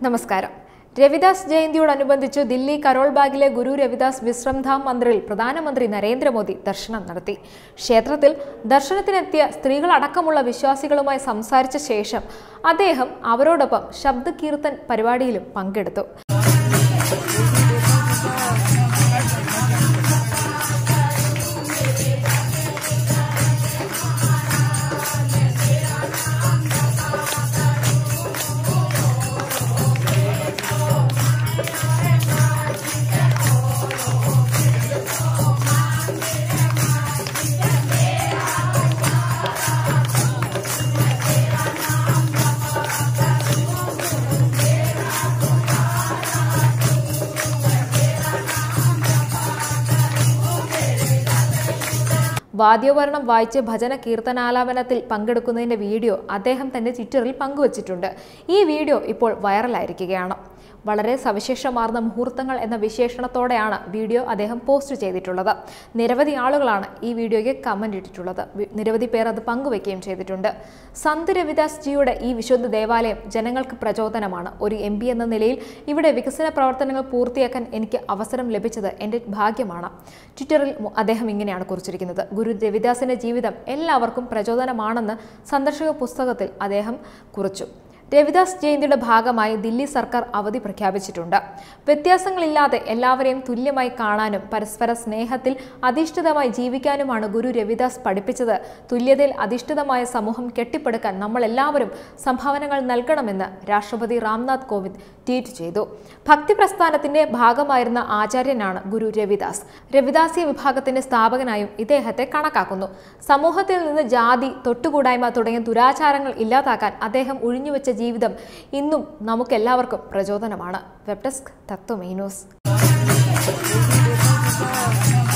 നമസ്കാരം രവിദാസ് ജയന്തിയോടനുബന്ധിച്ച് ദില്ലി കരോൾബാഗിലെ ഗുരു രവിദാസ് വിശ്രംധാം മന്ദിറിൽ പ്രധാനമന്ത്രി നരേന്ദ്രമോദി ദർശനം നടത്തി ക്ഷേത്രത്തിൽ ദർശനത്തിനെത്തിയ സ്ത്രീകളടക്കമുള്ള വിശ്വാസികളുമായി സംസാരിച്ച ശേഷം അദ്ദേഹം അവരോടൊപ്പം ശബ്ദകീർത്തൻ പരിപാടിയിലും പങ്കെടുത്തു വാദ്യോപകരണം വായിച്ച് ഭജന കീർത്തനാലാപനത്തിൽ പങ്കെടുക്കുന്നതിന്റെ വീഡിയോ അദ്ദേഹം തന്റെ ട്വിറ്ററിൽ പങ്കുവച്ചിട്ടുണ്ട് ഈ വീഡിയോ ഇപ്പോൾ വൈറലായിരിക്കുകയാണ് വളരെ സവിശേഷമാർന്ന മുഹൂർത്തങ്ങൾ എന്ന വിശേഷണത്തോടെയാണ് വീഡിയോ അദ്ദേഹം പോസ്റ്റ് ചെയ്തിട്ടുള്ളത് നിരവധി ആളുകളാണ് ഈ വീഡിയോയ്ക്ക് കമന്റ് ഇട്ടിട്ടുള്ളത് വി- നിരവധി പേർ അത് പങ്കുവയ്ക്കുകയും ചെയ്തിട്ടുണ്ട് സന്ത് രവിദാസ് ജിയുടെ ഈ വിശുദ്ധ ദേവാലയം ജനങ്ങൾക്ക് പ്രചോദനമാണ് ഒരു എം പി എന്ന നിലയിൽ ഇവിടെ വികസന പ്രവർത്തനങ്ങൾ പൂർത്തിയാക്കാൻ എനിക്ക് അവസരം ലഭിച്ചത് എൻ്റെ ഭാഗ്യമാണ് ട്വിറ്ററിൽ മു- അദ്ദേഹം ഇങ്ങനെയാണ് കുറിച്ചിരിക്കുന്നത് ഗുരു രവിദാസിന്റെ ജീവിതം എല്ലാവർക്കും പ്രചോദനമാണെന്ന് സന്ദർശക പുസ്തകത്തിൽ അദ്ദേഹം കുറിച്ചു രവിദാസ് ജയന്തിയുടെ ഭാഗമായി ദില്ലി സർക്കാർ അവധി പ്രഖ്യാപിച്ചിട്ടുണ്ട് വ്യത്യാസങ്ങളില്ലാതെ എല്ലാവരെയും തുല്യമായി കാണാനും പരസ്പര സ്നേഹത്തിൽ അധിഷ്ഠിതമായി ജീവിക്കാനുമാണ് ഗുരു രവിദാസ് പഠിപ്പിച്ചത് തുല്യതയിൽ അധിഷ്ഠിതമായ സമൂഹം കെട്ടിപ്പടുക്കാൻ നമ്മൾ എല്ലാവരും സംഭാവനകൾ നൽകണമെന്ന് രാഷ്ട്രപതി രാംനാഥ് കോവിന്ദ് ട്വീറ്റ് ചെയ്തു ഭക്തി പ്രസ്ഥാനത്തിന്റെ ഭാഗമായിരുന്ന ആചാര്യനാണ് ഗുരു രവിദാസ് രവിദാസി വിഭാഗത്തിന്റെ സ്ഥാപകനായും ഇദ്ദേഹത്തെ കണക്കാക്കുന്നു സമൂഹത്തിൽ നിന്ന് ജാതി തൊട്ടുകൂടായ്മ തുടങ്ങിയ ദുരാചാരങ്ങൾ ഇല്ലാതാക്കാൻ അദ്ദേഹം ഒഴിഞ്ഞുവെച്ച ജീവിതം ഇന്നും നമുക്കെല്ലാവർക്കും പ്രചോദനമാണ് വെബ് ഡെസ്ക് തത്വമേ ന്യൂസ്